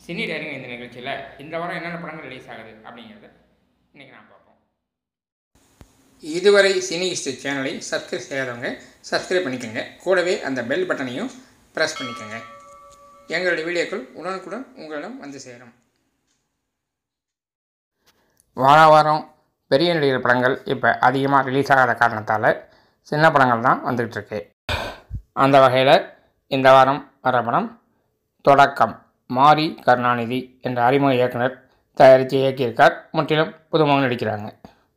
cine daring இந்த நிகழ்ச்சியில் இந்த வாரம் என்னென்ன படங்கள் ரிலீஸ் ஆகுது அப்படிங்கிறத இன்றைக்கி நான் பார்ப்போம் இதுவரை சினி ஹிஸ்ட்ரி சேனலை சப்ஸ்கிரைப் செய்யாதவங்க சப்ஸ்கிரைப் பண்ணிக்கோங்க கூடவே அந்த பெல் பட்டனையும் ப்ரெஸ் பண்ணிக்கோங்க எங்களுடைய வீடியோக்கள் உடனுக்குடன் உங்களிடம் வந்து சேரும் வார வாரம் பெரிய நடிகர் படங்கள் இப்போ அதிகமாக ரிலீஸ் ஆகாத காரணத்தால் சின்ன படங்கள் தான் வந்துகிட்டு இருக்கு அந்த வகையில் இந்த வாரம் வர படம் தொடக்கம் மாரி கருணாநிதி என்ற அறிமுக இயக்குனர் தயாரித்து இயக்கியிருக்கார் முற்றிலும் புதுமுகம் நடிக்கிறாங்க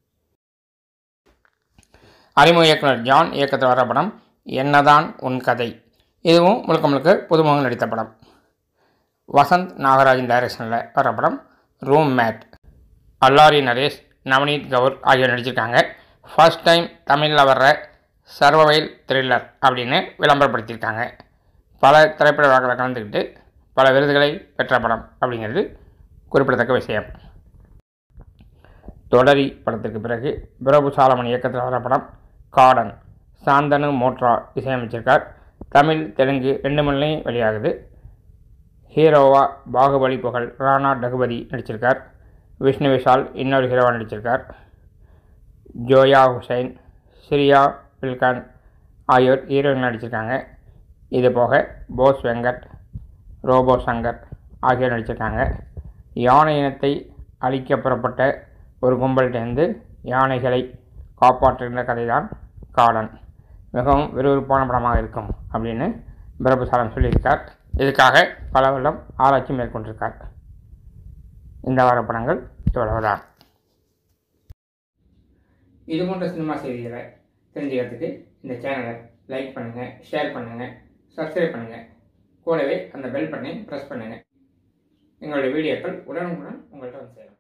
அறிமுக இயக்குனர் ஜான் இயக்கத்தில் வர படம் என்னதான் உன் கதை இதுவும் முழுக்க முழுக்க புதுமுகம் நடித்த படம் வசந்த் நாகராஜன் டைரக்ஷனில் வர படம் ரூம் மேட் அல்லாரி நரேஷ் நவநீத் கவுர் ஆகியோர் நடிச்சிருக்காங்க ஃபர்ஸ்ட் டைம் தமிழில் வர்ற சர்வவைல் த்ரில்லர் அப்படின்னு விளம்பரப்படுத்தியிருக்காங்க பல திரைப்பட விழாக்களில் கலந்துக்கிட்டு பல விருதுகளை பெற்ற படம் அப்படிங்கிறது குறிப்பிடத்தக்க விஷயம் தொடரி படத்திற்கு பிறகு பிரபு சாலமன் இயக்கத்தில் வர படம் காடன் சாந்தனு மோட்ரா இசையமைச்சிருக்கார் தமிழ் தெலுங்கு ரெண்டு மொழிலையும் வெளியாகுது ஹீரோவா பாகுபலி புகழ் ராணா டகுபதி நடிச்சிருக்கார் விஷ்ணு விஷால் இன்னொரு ஹீரோவா நடிச்சிருக்கார் ஜோயா ஹுசைன் ஸ்ரீயா பில்கான் ஆகியோர் ஹீரோயின் நடிச்சிருக்காங்க இது போக போஸ் வெங்கட் ரோபோ சங்கர் ஆகியோர் நடிச்சிருக்காங்க யானை இனத்தை அழிக்க புறப்பட்ட ஒரு கும்பல்கிட்டேருந்து யானைகளை காப்பாற்றுகின்ற கதை தான் காடன் மிகவும் விறுவிறுப்பான படமாக இருக்கும் அப்படின்னு பிரபுசாலம் சொல்லியிருக்கார் இதுக்காக பல வருடம் ஆராய்ச்சி மேற்கொண்டிருக்கார் இந்த வார படங்கள் இவ்வளவுதான் இது போன்ற சினிமா செய்திகளை தெரிஞ்சுக்கிறதுக்கு இந்த சேனலை லைக் பண்ணுங்கள் ஷேர் பண்ணுங்கள் சப்ஸ்கிரைப் பண்ணுங்கள் கூடவே அந்த பெல் பட்டனை ப்ரெஸ் பண்ணுங்கள் எங்களுடைய வீடியோக்கள் உடனுக்குடன் உங்கள்கிட்ட வந்து சேரும்